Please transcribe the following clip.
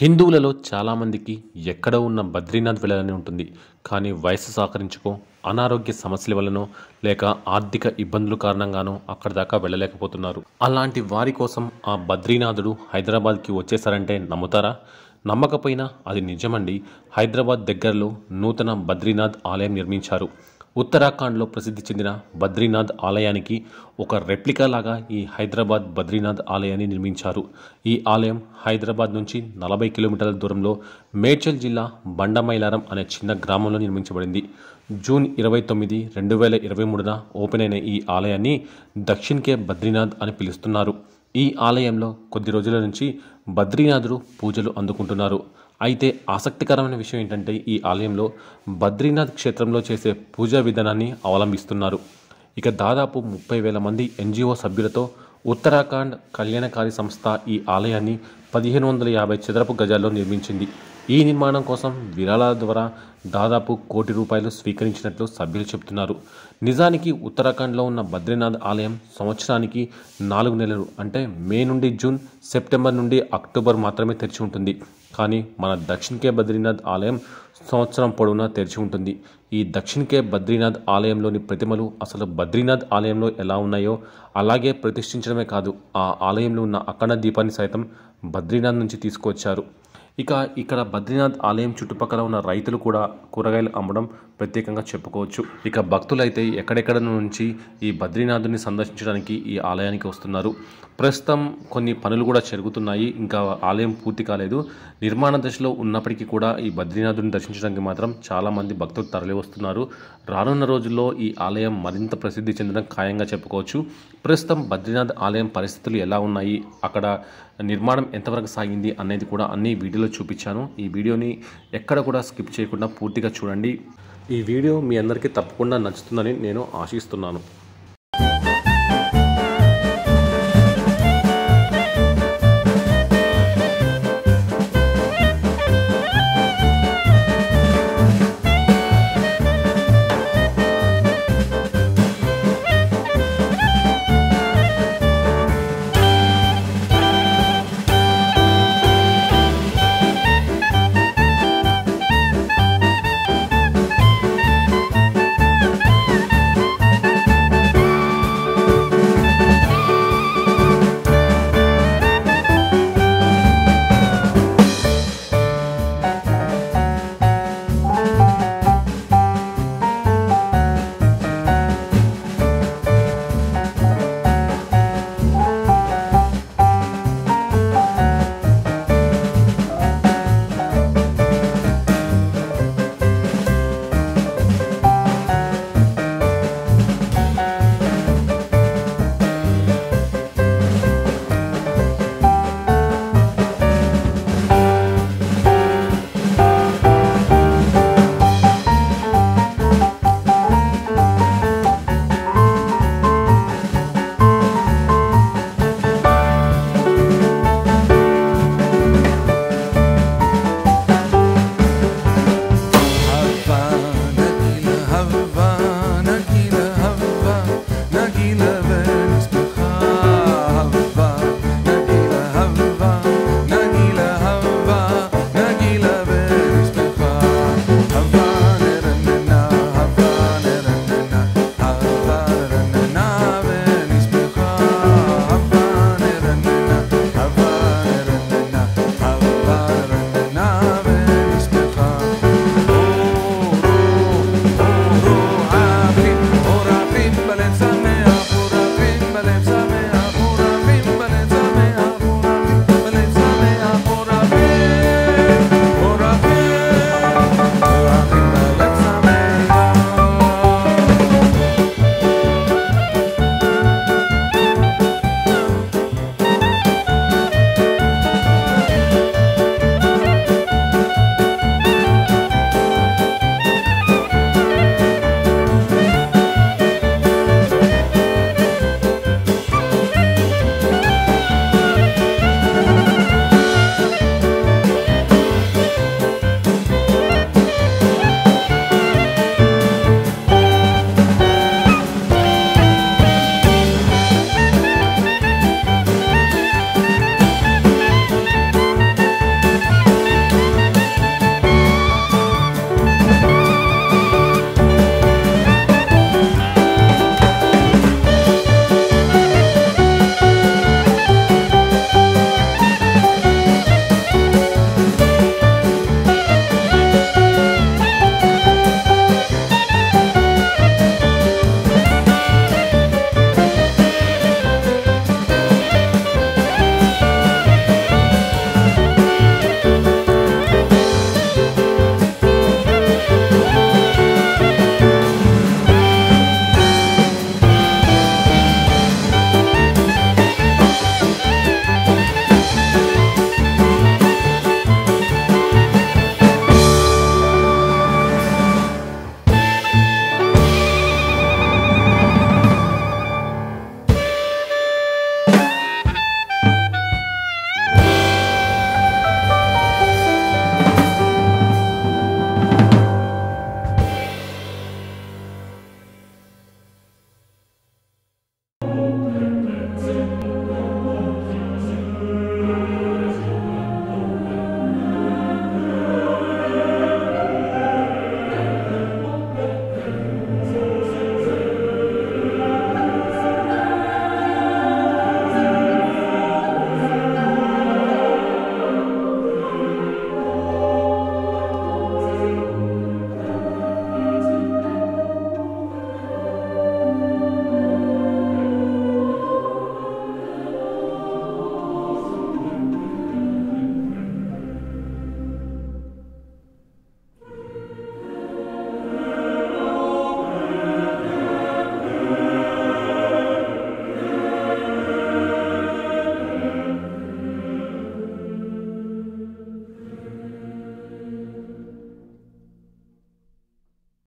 హిందువులలో చాలామందికి ఎక్కడ ఉన్న బద్రీనాథ్ వెళ్ళాలని ఉంటుంది కానీ వయసు సహకరించుకో అనారోగ్య సమస్యల వల్లనో లేక ఆర్థిక ఇబ్బందుల కారణంగానో అక్కడి దాకా వెళ్ళలేకపోతున్నారు అలాంటి వారి కోసం ఆ బద్రీనాథుడు హైదరాబాద్కి వచ్చేసారంటే నమ్ముతారా నమ్మకపోయినా అది నిజమండి హైదరాబాద్ దగ్గరలో నూతన బద్రీనాథ్ ఆలయం నిర్మించారు ఉత్తరాఖండ్లో ప్రసిద్ధి చెందిన బద్రీనాథ్ ఆలయానికి ఒక రెప్లికా లాగా ఈ హైదరాబాద్ బద్రీనాథ్ ఆలయాన్ని నిర్మించారు ఈ ఆలయం హైదరాబాద్ నుంచి నలభై కిలోమీటర్ల దూరంలో మేడ్చల్ జిల్లా బండమైలారం అనే చిన్న గ్రామంలో నిర్మించబడింది జూన్ ఇరవై తొమ్మిది రెండు వేల ఇరవై మూడున ఓపెన్ అయిన ఈ ఆలయాన్ని దక్షిణ్ కే బద్రీనాథ్ అని పిలుస్తున్నారు ఈ ఆలయంలో కొద్ది రోజుల నుంచి బద్రీనాథుడు పూజలు అందుకుంటున్నారు అయితే ఆసక్తికరమైన విషయం ఏంటంటే ఈ ఆలయంలో బద్రీనాథ్ క్షేత్రంలో చేసే పూజా విధానాన్ని అవలంబిస్తున్నారు ఇక దాదాపు ముప్పై వేల మంది ఎన్జిఓ సభ్యులతో ఉత్తరాఖండ్ కళ్యాణకారి సంస్థ ఈ ఆలయాన్ని పదిహేను వందల యాభై చదరపు గజాల్లో నిర్మించింది ఈ నిర్మాణం కోసం విరాళాల ద్వారా దాదాపు కోటి రూపాయలు స్వీకరించినట్లు సభ్యులు చెబుతున్నారు నిజానికి ఉత్తరాఖండ్లో ఉన్న బద్రీనాథ్ ఆలయం సంవత్సరానికి నాలుగు నెలలు అంటే మే నుండి జూన్ సెప్టెంబర్ నుండి అక్టోబర్ మాత్రమే తెరిచి ఉంటుంది కానీ మన దక్షిణ కే బద్రీనాథ్ ఆలయం సంవత్సరం పొడవునా తెరిచి ఉంటుంది ఈ దక్షిణ కే బద్రీనాథ్ ఆలయంలోని ప్రతిమలు అసలు బద్రీనాథ్ ఆలయంలో ఎలా ఉన్నాయో అలాగే ప్రతిష్ఠించడమే కాదు ఆ ఆలయంలో ఉన్న అఖండ దీపాన్ని సైతం బద్రీనాథ్ నుంచి తీసుకొచ్చారు ఇక ఇక్కడ బద్రీనాథ్ ఆలయం చుట్టుపక్కల ఉన్న రైతులు కూడా కూరగాయలు అమ్మడం ప్రత్యేకంగా చెప్పుకోవచ్చు ఇక భక్తులైతే ఎక్కడెక్కడ నుంచి ఈ బద్రీనాథుని సందర్శించడానికి ఈ ఆలయానికి వస్తున్నారు ప్రస్తుతం కొన్ని పనులు కూడా జరుగుతున్నాయి ఇంకా ఆలయం పూర్తి కాలేదు నిర్మాణ దశలో ఉన్నప్పటికీ కూడా ఈ బద్రీనాథుని దర్శించడానికి మాత్రం చాలామంది భక్తులు తరలి వస్తున్నారు రానున్న రోజుల్లో ఈ ఆలయం మరింత ప్రసిద్ధి చెందడం ఖాయంగా చెప్పుకోవచ్చు ప్రస్తుతం బద్రీనాథ్ ఆలయం పరిస్థితులు ఎలా ఉన్నాయి అక్కడ నిర్మాణం ఎంతవరకు సాగింది అనేది కూడా అన్ని వీడియోలో చూపించాను ఈ వీడియోని ఎక్కడ కూడా స్కిప్ చేయకుండా పూర్తిగా చూడండి ఈ వీడియో మీ అందరికీ తప్పకుండా నచ్చుతుందని నేను ఆశిస్తున్నాను